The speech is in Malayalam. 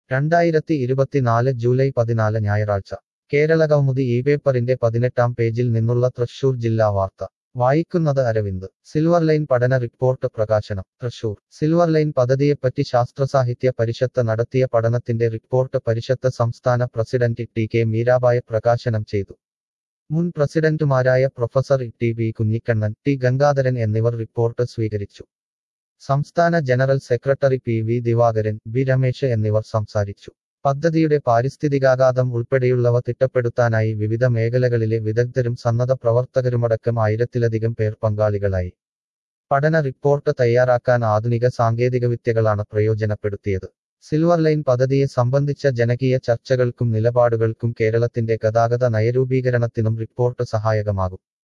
രണ്ടായിരത്തി ഇരുപത്തിനാല് ജൂലൈ പതിനാല് ഞായറാഴ്ച കേരള കൗമുദി ഈ പേപ്പറിന്റെ പതിനെട്ടാം പേജിൽ നിന്നുള്ള തൃശൂർ ജില്ലാ വാർത്ത വായിക്കുന്നത് അരവിന്ദ് സിൽവർ ലൈൻ പഠന റിപ്പോർട്ട് പ്രകാശനം തൃശൂർ സിൽവർ ലൈൻ പദ്ധതിയെപ്പറ്റി ശാസ്ത്രസാഹിത്യ പരിഷത്ത് നടത്തിയ പഠനത്തിന്റെ റിപ്പോർട്ട് പരിഷത്ത് സംസ്ഥാന പ്രസിഡന്റ് ടി കെ മീരാബായ പ്രകാശനം ചെയ്തു മുൻ പ്രസിഡന്റുമാരായ professor T B Kunhikannan T Gangadharan എന്നിവർ റിപ്പോർട്ട് സ്വീകരിച്ചു സംസ്ഥാന general secretary P V Divakaran B Ramesh എന്നിവർ സംസാരിച്ചു പദ്ധതിയുടെ പാരിസ്ഥിതികാഘാതം ഉൾപ്പെടെയുള്ളവ തിട്ടപ്പെടുത്താനായി വിവിധ മേഖലകളിലെ വിദഗ്ധരും സന്നദ്ധ പ്രവർത്തകരുമടക്കം ആയിരത്തിലധികം പേർ പങ്കാളികളായി പഠന റിപ്പോർട്ട് തയ്യാറാക്കാൻ ആധുനിക സാങ്കേതികവിദ്യകളാണ് പ്രയോജനപ്പെടുത്തിയത് സിൽവർ ലൈൻ പദ്ധതിയെ സംബന്ധിച്ച ജനകീയ ചർച്ചകൾക്കും നിലപാടുകൾക്കും കേരളത്തിന്റെ ഗതാഗത നയരൂപീകരണത്തിനും റിപ്പോർട്ട് സഹായകമാകും